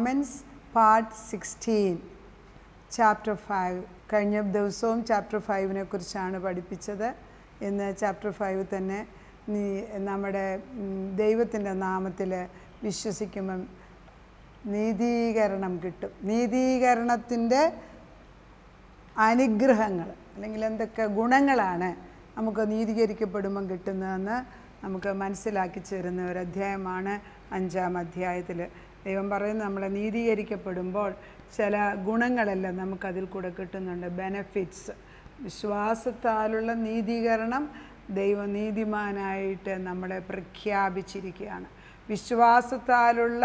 romance part sixteen chapter five കഴിഞ്ഞ ദിവസവും chapter ഫൈവിനെ കുറിച്ചാണ് പഠിപ്പിച്ചത് ഇന്ന് ചാപ്റ്റർ ഫൈവ് തന്നെ നീ നമ്മുടെ ദൈവത്തിൻ്റെ നാമത്തിൽ വിശ്വസിക്കുമ്പം നീതീകരണം കിട്ടും നീതീകരണത്തിൻ്റെ അനുഗ്രഹങ്ങൾ അല്ലെങ്കിൽ എന്തൊക്കെ ഗുണങ്ങളാണ് നമുക്ക് നീതീകരിക്കപ്പെടുമ്പം കിട്ടുന്നതെന്ന് നമുക്ക് മനസ്സിലാക്കി ചേരുന്ന ഒരു അധ്യായമാണ് അഞ്ചാം അധ്യായത്തിൽ ദൈവം പറയുന്നത് നമ്മൾ നീതീകരിക്കപ്പെടുമ്പോൾ ചില ഗുണങ്ങളെല്ലാം നമുക്കതിൽ കൂടെ കിട്ടുന്നുണ്ട് ബെനഫിറ്റ്സ് വിശ്വാസത്താലുള്ള നീതീകരണം ദൈവം നീതിമാനായിട്ട് നമ്മളെ പ്രഖ്യാപിച്ചിരിക്കുകയാണ് വിശ്വാസത്താലുള്ള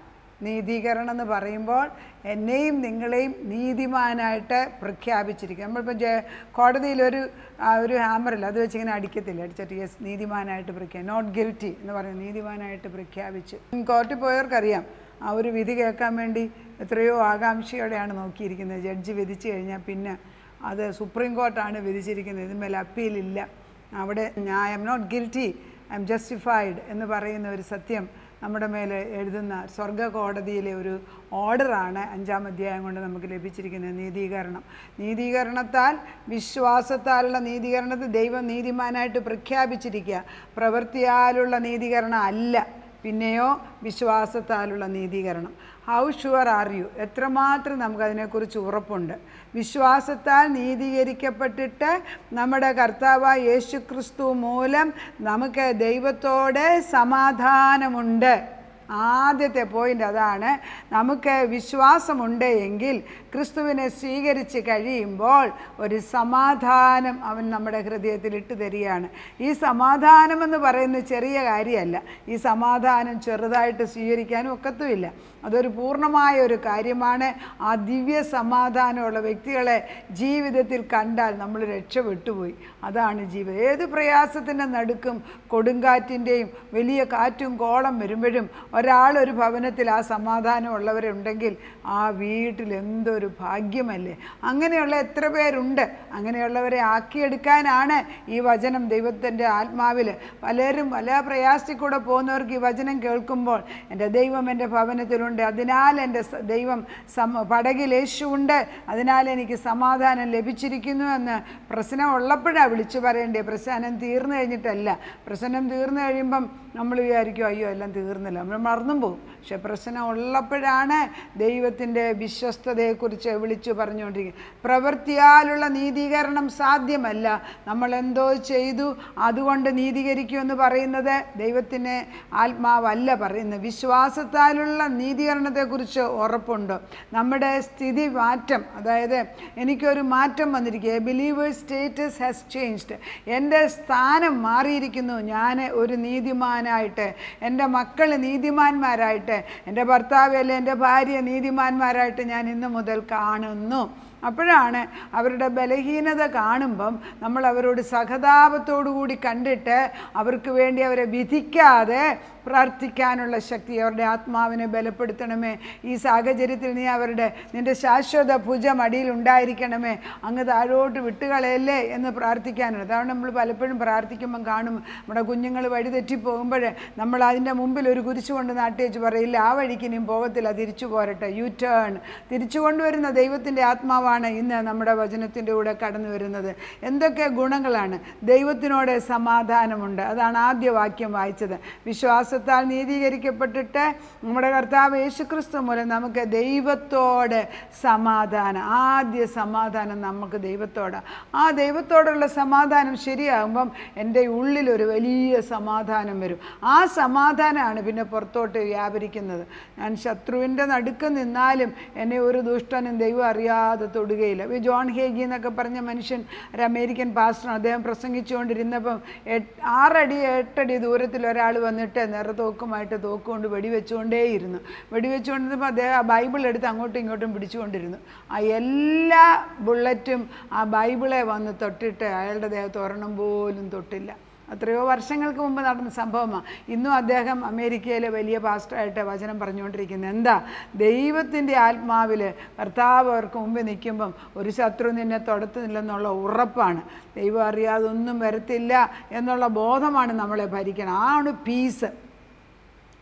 നീതീകരണം എന്ന് പറയുമ്പോൾ എന്നെയും നിങ്ങളെയും നീതിമാനായിട്ട് പ്രഖ്യാപിച്ചിരിക്കുക നമ്മളിപ്പോൾ ജ കോടതിയിലൊരു ഒരു ഹാമറില്ല അത് വെച്ച് ഇങ്ങനെ അടിക്കത്തില്ല അടിച്ചിട്ട് യെസ് നീതിമാനായിട്ട് പ്രഖ്യാ നോട്ട് ഗിൽറ്റി എന്ന് പറയും നീതിമാനായിട്ട് പ്രഖ്യാപിച്ചു കോർട്ടിൽ പോയവർക്കറിയാം ആ ഒരു വിധി കേൾക്കാൻ വേണ്ടി എത്രയോ ആകാംക്ഷയോടെയാണ് നോക്കിയിരിക്കുന്നത് ജഡ്ജി വിധിച്ചു കഴിഞ്ഞാൽ പിന്നെ അത് സുപ്രീം കോർട്ടാണ് വിധിച്ചിരിക്കുന്നത് ഇതിന്മേൽ അപ്പീലില്ല അവിടെ ഞാൻ I'm not guilty I'm justified എന്ന് പറയുന്ന ഒരു സത്യം നമ്മുടെ മേലെ എഴുതുന്ന സ്വർഗ കോടതിയിലെ ഒരു ഓർഡറാണ് അഞ്ചാം അധ്യായം കൊണ്ട് നമുക്ക് ലഭിച്ചിരിക്കുന്നത് നീതീകരണം നീതീകരണത്താൽ വിശ്വാസത്താലുള്ള നീതീകരണത്തിൽ ദൈവം നീതിമാനായിട്ട് പ്രഖ്യാപിച്ചിരിക്കുക പ്രവൃത്തിയാലുള്ള നീതീകരണം അല്ല പിന്നെയോ വിശ്വാസത്താലുള്ള നീതീകരണം ഹൗ ഷുവർ ആർ യു എത്രമാത്രം നമുക്കതിനെക്കുറിച്ച് ഉറപ്പുണ്ട് വിശ്വാസത്താൽ നീതീകരിക്കപ്പെട്ടിട്ട് നമ്മുടെ കർത്താവ് യേശു ക്രിസ്തു മൂലം നമുക്ക് ദൈവത്തോട് സമാധാനമുണ്ട് ആദ്യത്തെ പോയിൻ്റ് അതാണ് നമുക്ക് വിശ്വാസമുണ്ട് എങ്കിൽ ക്രിസ്തുവിനെ സ്വീകരിച്ച് കഴിയുമ്പോൾ ഒരു സമാധാനം അവൻ നമ്മുടെ ഹൃദയത്തിൽ ഇട്ട് തരികയാണ് ഈ സമാധാനം എന്ന് പറയുന്നത് ചെറിയ കാര്യമല്ല ഈ സമാധാനം ചെറുതായിട്ട് സ്വീകരിക്കാനും ഒക്കത്തുമില്ല അതൊരു പൂർണ്ണമായ ഒരു കാര്യമാണ് ആ ദിവ്യ സമാധാനമുള്ള വ്യക്തികളെ ജീവിതത്തിൽ കണ്ടാൽ നമ്മൾ രക്ഷപ്പെട്ടുപോയി അതാണ് ജീവിതം ഏത് പ്രയാസത്തിൻ്റെ നടുക്കും കൊടുങ്കാറ്റിൻ്റെയും വലിയ കാറ്റും കോളം വരുമ്പോഴും ഒരാൾ ഒരു ഭവനത്തിൽ ആ സമാധാനമുള്ളവരുണ്ടെങ്കിൽ ആ വീട്ടിൽ എന്തൊരു ഭാഗ്യമല്ലേ അങ്ങനെയുള്ള എത്ര പേരുണ്ട് അങ്ങനെയുള്ളവരെ ആക്കിയെടുക്കാനാണ് ഈ വചനം ദൈവത്തിൻ്റെ ആത്മാവിൽ പലരും പല പ്രയാസത്തിൽ കൂടെ പോകുന്നവർക്ക് ഈ വചനം കേൾക്കുമ്പോൾ എൻ്റെ ദൈവം എൻ്റെ ഭവനത്തിലുണ്ട് അതിനാൽ എൻ്റെ ദൈവം സമ പടകിൽ യേശുണ്ട് അതിനാൽ എനിക്ക് സമാധാനം ലഭിച്ചിരിക്കുന്നു എന്ന് പ്രശ്നം ഉള്ളപ്പോഴാണ് വിളിച്ചു പറയേണ്ടത് പ്രശ്നം തീർന്നു കഴിഞ്ഞിട്ടല്ല പ്രശ്നം തീർന്നു കഴിയുമ്പം നമ്മൾ വിചാരിക്കും അയ്യോ എല്ലാം തീർന്നില്ല നമ്മൾ മറന്നും പോകും പക്ഷെ പ്രശ്നം ഉള്ളപ്പോഴാണ് ദൈവത്തിൻ്റെ വിശ്വസ്തതയെക്കുറിച്ച് വിളിച്ചു പറഞ്ഞുകൊണ്ടിരിക്കുന്നത് പ്രവൃത്തിയാലുള്ള നീതീകരണം സാധ്യമല്ല നമ്മൾ എന്തോ ചെയ്തു അതുകൊണ്ട് നീതീകരിക്കുമെന്ന് പറയുന്നത് ദൈവത്തിന് ആത്മാവല്ല പറയുന്നത് വിശ്വാസത്താലുള്ള നീതീകരണത്തെക്കുറിച്ച് ഉറപ്പുണ്ട് നമ്മുടെ സ്ഥിതി മാറ്റം അതായത് എനിക്കൊരു മാറ്റം വന്നിരിക്കുക ബിലീവേഴ്സ് സ്റ്റേറ്റസ് ഹാസ് ചേഞ്ച്ഡ് എൻ്റെ സ്ഥാനം മാറിയിരിക്കുന്നു ഞാൻ ഒരു നീതിമാനായിട്ട് എൻ്റെ മക്കൾ നീതിമാന്മാരായിട്ട് എൻ്റെ ഭർത്താവ് അല്ലെ എൻ്റെ ഭാര്യ നീതിമാന്മാരായിട്ട് ഞാൻ ഇന്ന് മുതൽ കാണുന്നു അപ്പോഴാണ് അവരുടെ ബലഹീനത കാണുമ്പം നമ്മൾ അവരോട് സഹതാപത്തോടു കൂടി കണ്ടിട്ട് അവർക്ക് വേണ്ടി അവരെ വിധിക്കാതെ പ്രാർത്ഥിക്കാനുള്ള ശക്തി അവരുടെ ആത്മാവിനെ ബലപ്പെടുത്തണമേ ഈ സാഹചര്യത്തിൽ നീ അവരുടെ നിൻ്റെ ശാശ്വത ഭുജം അടിയിൽ ഉണ്ടായിരിക്കണമേ അങ്ങ് താഴോട്ട് വിട്ടുകളയല്ലേ എന്ന് പ്രാർത്ഥിക്കാനുണ്ട് അതാണ് നമ്മൾ പലപ്പോഴും പ്രാർത്ഥിക്കുമ്പം കാണും നമ്മുടെ കുഞ്ഞുങ്ങൾ വഴി തെറ്റിപ്പോകുമ്പോൾ നമ്മൾ അതിൻ്റെ മുമ്പിൽ ഒരു കുരിശു കൊണ്ട് നാട്ടിയേച്ച് പറയില്ല ആ വഴിക്ക് ഇനിയും പോകത്തില്ല തിരിച്ചു പോരട്ടെ യു ടേൺ തിരിച്ചു കൊണ്ടുവരുന്ന ദൈവത്തിൻ്റെ ആത്മാവാണ് ഇന്ന് നമ്മുടെ വചനത്തിൻ്റെ കൂടെ കടന്നു വരുന്നത് എന്തൊക്കെ ഗുണങ്ങളാണ് ദൈവത്തിനോട് സമാധാനമുണ്ട് അതാണ് ആദ്യ വാക്യം വായിച്ചത് വിശ്വാസ വിശ്വാസത്താൽ നീതീകരിക്കപ്പെട്ടിട്ട് നമ്മുടെ കർത്താവ് യേശുക്രിസ്തു മൂലം നമുക്ക് ദൈവത്തോട് സമാധാനം ആദ്യ സമാധാനം നമുക്ക് ദൈവത്തോടാണ് ആ ദൈവത്തോടുള്ള സമാധാനം ശരിയാകുമ്പം എൻ്റെ ഉള്ളിൽ ഒരു വലിയ സമാധാനം വരും ആ സമാധാനമാണ് പിന്നെ പുറത്തോട്ട് വ്യാപരിക്കുന്നത് ഞാൻ ശത്രുവിൻ്റെ നടുക്ക് നിന്നാലും എന്നെ ഒരു ദുഷ്ടനും ദൈവം അറിയാതെ തൊടുകയില്ല ഈ ജോൺ ഹേഗി എന്നൊക്കെ പറഞ്ഞ മനുഷ്യൻ ഒരു അമേരിക്കൻ പാസ്റ്റർ അദ്ദേഹം പ്രസംഗിച്ചുകൊണ്ടിരുന്നപ്പം എട്ട് ആറടി എട്ടടി ദൂരത്തിൽ ഒരാൾ വന്നിട്ട് നിറത്തോക്കുമായിട്ട് തോക്കുകൊണ്ട് വെടിവെച്ചുകൊണ്ടേയിരുന്നു വെടിവെച്ചുകൊണ്ടിരുന്നപ്പോൾ അദ്ദേഹം ആ ബൈബിൾ എടുത്ത് അങ്ങോട്ടും ഇങ്ങോട്ടും പിടിച്ചുകൊണ്ടിരുന്നു ആ എല്ലാ ബുള്ളറ്റും ആ ബൈബിളെ വന്ന് തൊട്ടിട്ട് അയാളുടെ ദേഹത്ത് ഒരെണ്ണം പോലും തൊട്ടില്ല എത്രയോ വർഷങ്ങൾക്ക് മുമ്പ് നടന്ന സംഭവമാണ് ഇന്നും അദ്ദേഹം അമേരിക്കയിലെ വലിയ പാസ്റ്ററായിട്ട് വചനം പറഞ്ഞുകൊണ്ടിരിക്കുന്നത് എന്താ ദൈവത്തിൻ്റെ ആത്മാവിൽ കർത്താവ് അവർക്ക് മുമ്പിൽ നിൽക്കുമ്പം ഒരു ശത്രു നിന്നെ തൊടത്തുന്നില്ലെന്നുള്ള ഉറപ്പാണ് ദൈവം അറിയാതെ ഒന്നും വരത്തില്ല എന്നുള്ള ബോധമാണ് നമ്മളെ ഭരിക്കണം ആണ് പീസ്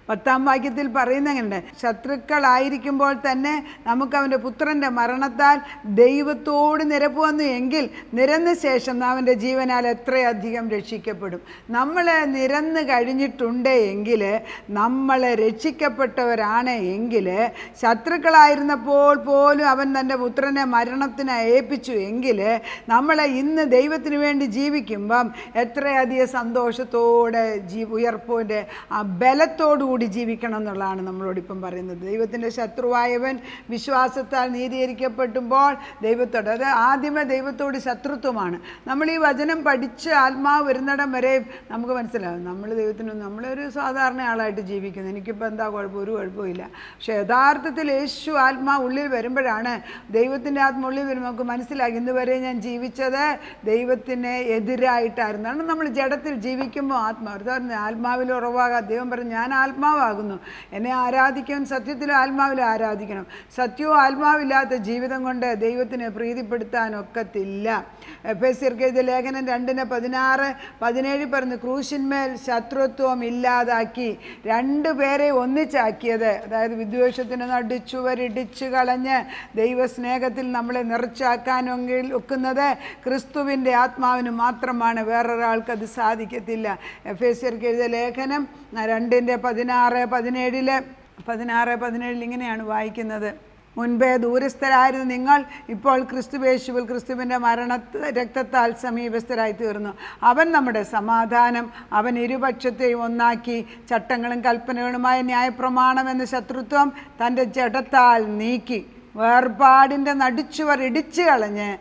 പത്താം വാക്യത്തിൽ പറയുന്നങ്ങനെ ശത്രുക്കളായിരിക്കുമ്പോൾ തന്നെ നമുക്ക് അവൻ്റെ പുത്രൻ്റെ മരണത്താൽ ദൈവത്തോട് നിരപ്പ് വന്നു എങ്കിൽ നിരന്ന ശേഷം നാം അവൻ്റെ ജീവനാൽ എത്രയധികം രക്ഷിക്കപ്പെടും നമ്മൾ നിരന്ന് കഴിഞ്ഞിട്ടുണ്ട് എങ്കിൽ നമ്മൾ രക്ഷിക്കപ്പെട്ടവരാണ് എങ്കിൽ ശത്രുക്കളായിരുന്നപ്പോൾ പോലും അവൻ തൻ്റെ പുത്രനെ മരണത്തിന് ഏൽപ്പിച്ചു എങ്കിൽ നമ്മളെ ഇന്ന് ദൈവത്തിന് വേണ്ടി ജീവിക്കുമ്പം എത്രയധികം സന്തോഷത്തോടെ ജീ ഉയർപ്പോൻ്റെ ആ ബലത്തോടുകൂടി ജീവിക്കണം എന്നുള്ളതാണ് നമ്മളോട് ഇപ്പം പറയുന്നത് ദൈവത്തിൻ്റെ ശത്രുവായവൻ വിശ്വാസത്താൽ നീതീകരിക്കപ്പെട്ടുമ്പോൾ ദൈവത്തോട് അത് ആദ്യമേ ദൈവത്തോട് ശത്രുത്വമാണ് നമ്മൾ ഈ വചനം പഠിച്ച് ആത്മാവ് വരുന്നിടം വരെ നമുക്ക് മനസ്സിലാവും നമ്മൾ ദൈവത്തിന് നമ്മളൊരു സാധാരണ ആളായിട്ട് ജീവിക്കുന്നു എനിക്കിപ്പോൾ എന്താ കുഴപ്പം ഒരു കുഴപ്പമില്ല പക്ഷേ യഥാർത്ഥത്തിൽ യേശു ആത്മാവ് ഉള്ളിൽ വരുമ്പോഴാണ് ദൈവത്തിൻ്റെ ആത്മ ഉള്ളിൽ വരുമ്പോൾ നമുക്ക് മനസ്സിലാക്കി ഇന്ന് വരെ ഞാൻ ജീവിച്ചത് ദൈവത്തിന് എതിരായിട്ടായിരുന്നു കാരണം നമ്മൾ ജഡത്തിൽ ജീവിക്കുമ്പോൾ ആത്മാവ് ഉദാഹരണം ആത്മാവിൽ ഉറവാകാം ദൈവം പറഞ്ഞു ഞാൻ ആത്മാവാകുന്നു എന്നെ ആരാധിക്കാൻ സത്യത്തിലും ആത്മാവിലും ആരാധിക്കണം സത്യവും ആത്മാവില്ലാത്ത ജീവിതം കൊണ്ട് ദൈവത്തിനെ പ്രീതിപ്പെടുത്താനൊക്കത്തില്ല എഫ് എസ് എഴുതിയ ലേഖനം രണ്ടിന് പതിനാറ് പതിനേഴ് പറഞ്ഞു ക്രൂശിന്മേൽ ശത്രുത്വം ഇല്ലാതാക്കി രണ്ടു പേരെ ഒന്നിച്ചാക്കിയത് അതായത് വിദ്വേഷത്തിന് നടിച്ചുവരിടിച്ചു കളഞ്ഞ് ദൈവസ്നേഹത്തിൽ നമ്മളെ നിറച്ചാക്കാനെങ്കിൽ ഒക്കുന്നത് ക്രിസ്തുവിൻ്റെ ആത്മാവിന് മാത്രമാണ് വേറൊരാൾക്ക് അത് സാധിക്കത്തില്ല എഫ് എസ് എഴുതിയ ലേഖനം രണ്ടിൻ്റെ പതിനാറ് പതിനേഴില് പതിനാറ് പതിനേഴിൽ ഇങ്ങനെയാണ് വായിക്കുന്നത് മുൻപേ ദൂരസ്ഥരായിരുന്നു നിങ്ങൾ ഇപ്പോൾ ക്രിസ്തുവേശുവിൽ ക്രിസ്തുവിൻ്റെ മരണ രക്തത്താൽ സമീപസ്ഥരായി തീർന്നു അവൻ നമ്മുടെ സമാധാനം അവൻ ഇരുപക്ഷത്തെയും ഒന്നാക്കി ചട്ടങ്ങളും കൽപ്പനകളുമായ ന്യായപ്രമാണം എന്ന ശത്രുത്വം തൻ്റെ ജഡത്താൽ നീക്കി വേർപാടിൻ്റെ നടിച്ചുവർ ഇടിച്ചു കളഞ്ഞ്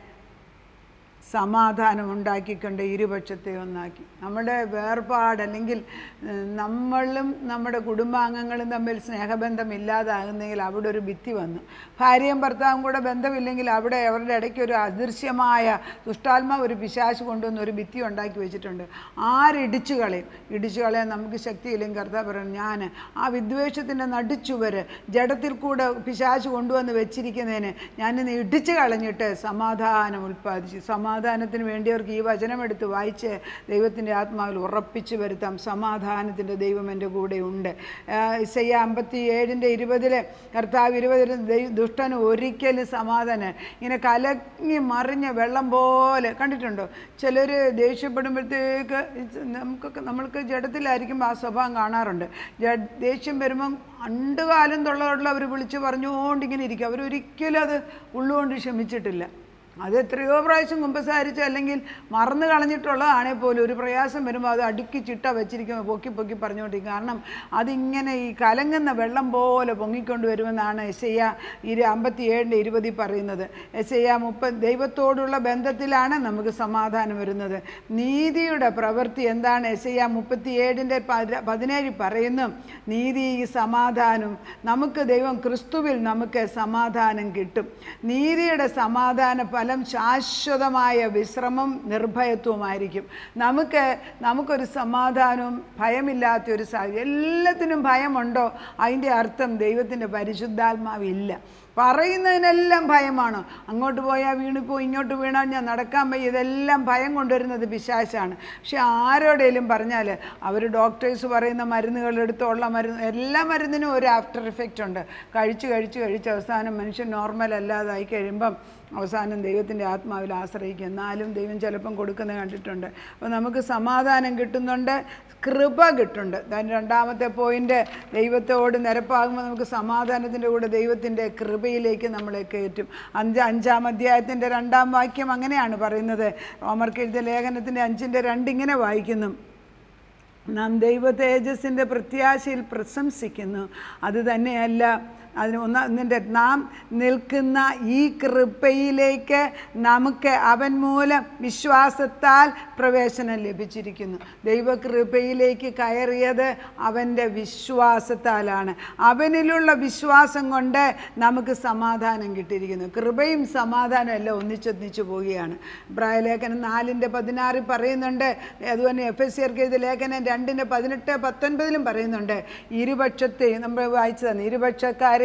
സമാധാനം ഉണ്ടാക്കിക്കൊണ്ട് ഇരുപക്ഷത്തെ ഒന്നാക്കി നമ്മുടെ വേർപാട് അല്ലെങ്കിൽ ഏഹ്, നമ്മളും നമ്മുടെ കുടുംബാംഗങ്ങളും തമ്മിൽ സ്നേഹബന്ധം ഇല്ലാതാകുന്നെങ്കിൽ അവിടെ ഒരു ഭിത്തി വന്നു ഭാര്യയും ഭർത്താവും കൂടെ ബന്ധമില്ലെങ്കിൽ അവിടെ അവരുടെ ഇടയ്ക്ക് ഒരു അദൃശ്യമായ ദുഷ്ടാത്മാവ് ഒരു പിശാശ് കൊണ്ടുവന്ന് ഒരു ഭിത്തി ഉണ്ടാക്കി വെച്ചിട്ടുണ്ട് ആരിടിച്ചു കളയും ഇടിച്ചു കളയാൻ നമുക്ക് ശക്തിയില്ലെങ്കിൽ കർത്താവ് പറയും ഞാൻ ആ വിദ്വേഷത്തിൻ്റെ നടിച്ചുവര് ജഡത്തിൽ കൂടെ പിശാശ് കൊണ്ടുവന്ന് വെച്ചിരിക്കുന്നതിന് ഞാനിന്ന് ഇടിച്ചു കളഞ്ഞിട്ട് സമാധാനം ഉൽപ്പാദിച്ചു സമാധാനത്തിന് വേണ്ടിയവർക്ക് ഈ വചനം എടുത്ത് വായിച്ച് ദൈവത്തിൻ്റെ ആത്മാവിൽ ഉറപ്പിച്ചു വരുത്താം സമാധാനത്തിൻ്റെ ദൈവം എൻ്റെ കൂടെ ഉണ്ട് ഇസയ്യ അമ്പത്തി ഏഴിൻ്റെ ഇരുപതില് കർത്താവ് ഇരുപതിൽ ദൈ- ദുഷ്ടന് ഒരിക്കലും സമാധാനം ഇങ്ങനെ കലങ്ങി മറിഞ്ഞ വെള്ളം പോലെ കണ്ടിട്ടുണ്ടോ ചിലർ ദേഷ്യപ്പെടുമ്പോഴത്തേക്ക് നമുക്കൊക്കെ നമ്മൾക്ക് ജഡത്തിലായിരിക്കുമ്പോൾ ആ സ്വഭാവം കാണാറുണ്ട് ജഡ് ദേഷ്യം വരുമ്പം അണ്ടുകാലം തൊള്ളതുള്ള അവർ വിളിച്ച് പറഞ്ഞുകൊണ്ട് ഇങ്ങനെ ഇരിക്കും അവരൊരിക്കലും അത് ഉള്ളുകൊണ്ട് ക്ഷമിച്ചിട്ടില്ല അത് എത്രയോ പ്രാവശ്യം കുമ്പസാരിച്ച് അല്ലെങ്കിൽ മറന്നു കളഞ്ഞിട്ടുള്ളതാണേ പോലും ഒരു പ്രയാസം വരുമ്പോൾ അത് അടുക്കി ചിട്ട വെച്ചിരിക്കുമ്പോൾ പൊക്കി പൊക്കി പറഞ്ഞുകൊണ്ടിരിക്കും കാരണം അതിങ്ങനെ ഈ കലങ്ങുന്ന വെള്ളം പോലെ പൊങ്ങിക്കൊണ്ട് വരുമെന്നാണ് എസ്ഐയ ഇരു അമ്പത്തി ഏഴിൻ്റെ ഇരുപതിൽ പറയുന്നത് എസ്ഐയ മുപ്പത് ദൈവത്തോടുള്ള ബന്ധത്തിലാണ് നമുക്ക് സമാധാനം വരുന്നത് നീതിയുടെ പ്രവൃത്തി എന്താണ് എസ്ഐയ മുപ്പത്തി ഏഴിൻ്റെ പതിനേഴ് പറയുന്നു നീതി സമാധാനം നമുക്ക് ദൈവം ക്രിസ്തുവിൽ നമുക്ക് സമാധാനം കിട്ടും നീതിയുടെ സമാധാന ഫലം ശാശ്വതമായ വിശ്രമം നിർഭയത്വമായിരിക്കും നമുക്ക് നമുക്കൊരു സമാധാനവും ഭയമില്ലാത്ത ഒരു സാഹചര്യം എല്ലാത്തിനും ഭയമുണ്ടോ അതിൻ്റെ അർത്ഥം ദൈവത്തിൻ്റെ പരിശുദ്ധാത്മാവില്ല പറയുന്നതിനെല്ലാം ഭയമാണ് അങ്ങോട്ട് പോയാൽ വീണിപ്പോ ഇങ്ങോട്ട് വീണാൽ ഞാൻ നടക്കാൻ വയ്യ ഇതെല്ലാം ഭയം കൊണ്ടുവരുന്നത് പിശാശാണ് പക്ഷെ ആരോടേലും പറഞ്ഞാൽ അവർ ഡോക്ടേഴ്സ് പറയുന്ന മരുന്നുകൾ എടുത്തുള്ള മരുന്ന് എല്ലാ മരുന്നിനും ഒരു ആഫ്റ്റർ ഇഫക്റ്റ് ഉണ്ട് കഴിച്ച് കഴിച്ച് കഴിച്ച് അവസാനം മനുഷ്യൻ നോർമൽ അല്ലാതായി കഴിയുമ്പം അവസാനം ദൈവത്തിൻ്റെ ആത്മാവിൽ ആശ്രയിക്കും എന്നാലും ദൈവം ചിലപ്പം കൊടുക്കുന്നത് കണ്ടിട്ടുണ്ട് അപ്പോൾ നമുക്ക് സമാധാനം കിട്ടുന്നുണ്ട് കൃപ കിട്ടുന്നുണ്ട് ദാൻ രണ്ടാമത്തെ പോയിന്റ് ദൈവത്തോട് നിരപ്പാകുമ്പോൾ നമുക്ക് സമാധാനത്തിൻ്റെ കൂടെ ദൈവത്തിൻ്റെ കൃപയിലേക്ക് നമ്മളെ കയറ്റും അഞ്ച് അഞ്ചാം അധ്യായത്തിൻ്റെ രണ്ടാം വാക്യം അങ്ങനെയാണ് പറയുന്നത് റോമർക്ക് എഴുതിയ ലേഖനത്തിൻ്റെ അഞ്ചിൻ്റെ രണ്ടിങ്ങനെ വായിക്കുന്നു നാം ദൈവ തേജസ്സിൻ്റെ പ്രത്യാശയിൽ പ്രശംസിക്കുന്നു അത് തന്നെയല്ല അതിന് ഒന്ന് അതിൻ്റെ നാം നിൽക്കുന്ന ഈ കൃപയിലേക്ക് നമുക്ക് അവൻ മൂലം വിശ്വാസത്താൽ പ്രവേശനം ലഭിച്ചിരിക്കുന്നു ദൈവകൃപയിലേക്ക് കയറിയത് അവൻ്റെ വിശ്വാസത്താലാണ് അവനിലുള്ള വിശ്വാസം കൊണ്ട് നമുക്ക് സമാധാനം കിട്ടിയിരിക്കുന്നു കൃപയും സമാധാനവും എല്ലാം ഒന്നിച്ചൊന്നിച്ചു പോവുകയാണ് പ്രായലേഖനം നാലിൻ്റെ പതിനാറിൽ പറയുന്നുണ്ട് അതുപോലെ എഫ് എസ് സിയർക്ക് എഴുതിയ ലേഖനം രണ്ടിൻ്റെ പതിനെട്ട് പത്തൊൻപതിലും പറയുന്നുണ്ട് ഇരുപക്ഷത്തെയും നമ്മൾ വായിച്ചതാണ് ഇരുപക്ഷക്കാരെ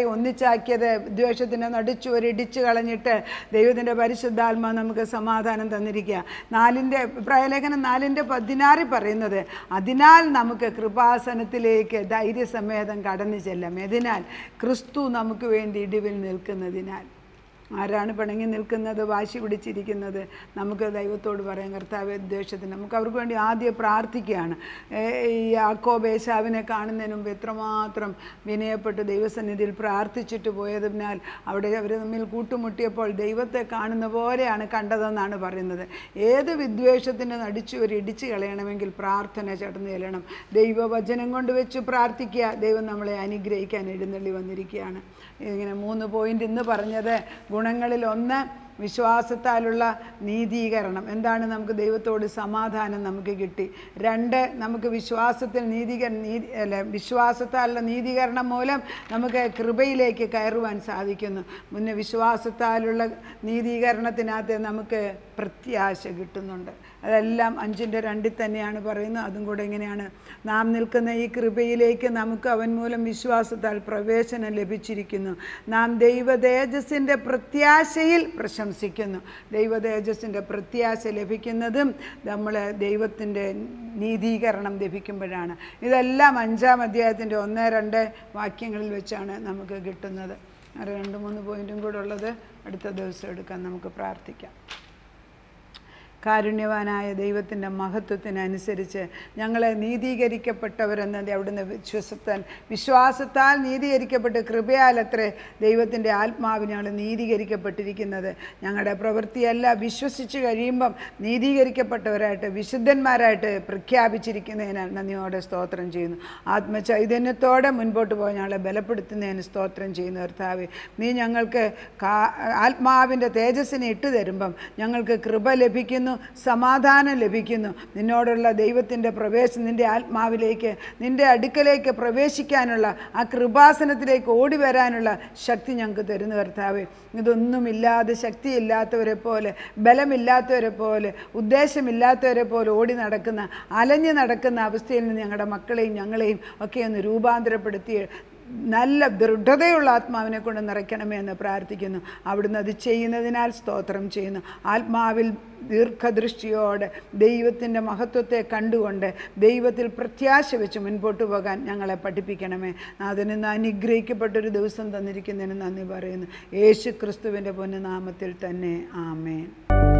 എല്ലാവരെയും ഒന്നിച്ചാക്കിയത് വിദ്വേഷത്തിൻ്റെ നടിച്ചുവരി ഇടിച്ചു കളഞ്ഞിട്ട് ദൈവത്തിൻ്റെ പരിശുദ്ധാത്മാ നമുക്ക് സമാധാനം തന്നിരിക്കുക നാലിൻ്റെ പ്രയലേഖനം നാലിൻ്റെ പതിനാറിൽ പറയുന്നത് അതിനാൽ നമുക്ക് കൃപാസനത്തിലേക്ക് ധൈര്യസമേതം കടന്നു ചെല്ലാം അതിനാൽ ക്രിസ്തു നമുക്ക് വേണ്ടി ഇടിവിൽ നിൽക്കുന്നതിനാൽ ആരാണ് പിണങ്ങി നിൽക്കുന്നത് വാശി പിടിച്ചിരിക്കുന്നത് നമുക്ക് ദൈവത്തോട് പറയാം കർത്താവ് ദ്വേഷത്തിന് നമുക്ക് അവർക്ക് വേണ്ടി ആദ്യം പ്രാർത്ഥിക്കുകയാണ് ഏ, ഈ യാക്കോബേശാവിനെ കാണുന്നതിന് മുമ്പ് എത്രമാത്രം വിനയപ്പെട്ട് ദൈവസന്നിധിയിൽ പ്രാർത്ഥിച്ചിട്ട് പോയതിനാൽ അവിടെ അവർ തമ്മിൽ കൂട്ടുമുട്ടിയപ്പോൾ ദൈവത്തെ കാണുന്ന പോലെയാണ് കണ്ടതെന്നാണ് പറയുന്നത് ഏത് വിദ്വേഷത്തിന് നടിച്ചു ഒരു ഇടിച്ചു കളയണമെങ്കിൽ പ്രാർത്ഥന ചടന്നു ചെല്ലണം ദൈവവചനം കൊണ്ട് വെച്ച് പ്രാർത്ഥിക്കുക ദൈവം നമ്മളെ അനുഗ്രഹിക്കാൻ എഴുന്നള്ളി വന്നിരിക്കുകയാണ് ഇങ്ങനെ മൂന്ന് പോയിന്റ് ഇന്ന് പറഞ്ഞത് ഗുണങ്ങളിൽ ഒന്ന് വിശ്വാസത്താലുള്ള നീതീകരണം എന്താണ് നമുക്ക് ദൈവത്തോട് സമാധാനം നമുക്ക് കിട്ടി രണ്ട് നമുക്ക് വിശ്വാസത്തിൽ നീതീകരണം നീതി അല്ല വിശ്വാസത്താലുള്ള നീതീകരണം മൂലം നമുക്ക് കൃപയിലേക്ക് കയറുവാൻ സാധിക്കുന്നു മുന്നേ വിശ്വാസത്താലുള്ള നീതീകരണത്തിനകത്ത് നമുക്ക് പ്രത്യാശ കിട്ടുന്നുണ്ട് അതെല്ലാം അഞ്ചിൻ്റെ രണ്ടിൽ തന്നെയാണ് പറയുന്നത് അതും കൂടെ എങ്ങനെയാണ് നാം നിൽക്കുന്ന ഈ കൃപയിലേക്ക് നമുക്ക് അവൻ മൂലം വിശ്വാസത്താൽ പ്രവേശനം ലഭിച്ചിരിക്കുന്നു നാം ദൈവ തേജസ്സിൻ്റെ പ്രത്യാശയിൽ പ്രശംസിക്കുന്നു ദൈവ തേജസ്സിൻ്റെ പ്രത്യാശ ലഭിക്കുന്നതും നമ്മൾ ദൈവത്തിൻ്റെ നീതീകരണം ലഭിക്കുമ്പോഴാണ് ഇതെല്ലാം അഞ്ചാം അധ്യായത്തിൻ്റെ ഒന്ന് രണ്ട് വാക്യങ്ങളിൽ വെച്ചാണ് നമുക്ക് കിട്ടുന്നത് ആ രണ്ട് മൂന്ന് പോയിന്റും കൂടെ ഉള്ളത് അടുത്ത ദിവസം എടുക്കാൻ നമുക്ക് പ്രാർത്ഥിക്കാം കാരുണ്യവാനായ ദൈവത്തിൻ്റെ മഹത്വത്തിനനുസരിച്ച് ഞങ്ങളെ നീതീകരിക്കപ്പെട്ടവരെന്നത് അവിടുന്ന് വിശ്വസത്താൽ വിശ്വാസത്താൽ നീതീകരിക്കപ്പെട്ട് കൃപയാലത്രേ ദൈവത്തിൻ്റെ ആത്മാവ് ഞങ്ങൾ നീതീകരിക്കപ്പെട്ടിരിക്കുന്നത് ഞങ്ങളുടെ പ്രവൃത്തിയല്ല വിശ്വസിച്ച് കഴിയുമ്പം നീതീകരിക്കപ്പെട്ടവരായിട്ട് വിശുദ്ധന്മാരായിട്ട് പ്രഖ്യാപിച്ചിരിക്കുന്നതിനാൽ നന്ദിയോടെ സ്തോത്രം ചെയ്യുന്നു ആത്മചൈതന്യത്തോടെ മുൻപോട്ട് പോയി ഞങ്ങളെ ബലപ്പെടുത്തുന്നതിന് സ്തോത്രം ചെയ്യുന്നു കർത്താവെ നീ ഞങ്ങൾക്ക് കാ- ആത്മാവിൻ്റെ തേജസ്സിനെ ഇട്ട് തരുമ്പം ഞങ്ങൾക്ക് കൃപ ലഭിക്കുന്നു സമാധാനം ലഭിക്കുന്നു നിന്നോടുള്ള ദൈവത്തിൻ്റെ പ്രവേശം നിൻ്റെ ആത്മാവിലേക്ക് നിൻ്റെ അടുക്കലേക്ക് പ്രവേശിക്കാനുള്ള ആ കൃപാസനത്തിലേക്ക് ഓടി വരാനുള്ള ശക്തി ഞങ്ങൾക്ക് തരുന്നു കർത്താവെ ഇതൊന്നുമില്ലാതെ ശക്തിയില്ലാത്തവരെ പോലെ ബലമില്ലാത്തവരെ പോലെ ഉദ്ദേശമില്ലാത്തവരെ പോലെ ഓടി നടക്കുന്ന അലഞ്ഞു നടക്കുന്ന അവസ്ഥയിൽ നിന്ന് ഞങ്ങളുടെ മക്കളെയും ഞങ്ങളെയും ഒക്കെ ഒന്ന് രൂപാന്തരപ്പെടുത്തി നല്ല ദൃഢതയുള്ള ആത്മാവിനെ കൊണ്ട് നിറയ്ക്കണമേ എന്ന് പ്രാർത്ഥിക്കുന്നു അവിടുന്ന് അത് ചെയ്യുന്നതിനാൽ സ്തോത്രം ചെയ്യുന്നു ആത്മാവിൽ ദീർഘദൃഷ്ടിയോടെ ദൈവത്തിൻ്റെ മഹത്വത്തെ കണ്ടുകൊണ്ട് ദൈവത്തിൽ പ്രത്യാശ വെച്ച് മുൻപോട്ട് പോകാൻ ഞങ്ങളെ പഠിപ്പിക്കണമേ അതിന് അനുഗ്രഹിക്കപ്പെട്ടൊരു ദിവസം തന്നിരിക്കുന്നതിന് നന്ദി പറയുന്നു യേശു ക്രിസ്തുവിൻ്റെ പൊന്നുനാമത്തിൽ തന്നെ ആമേൻ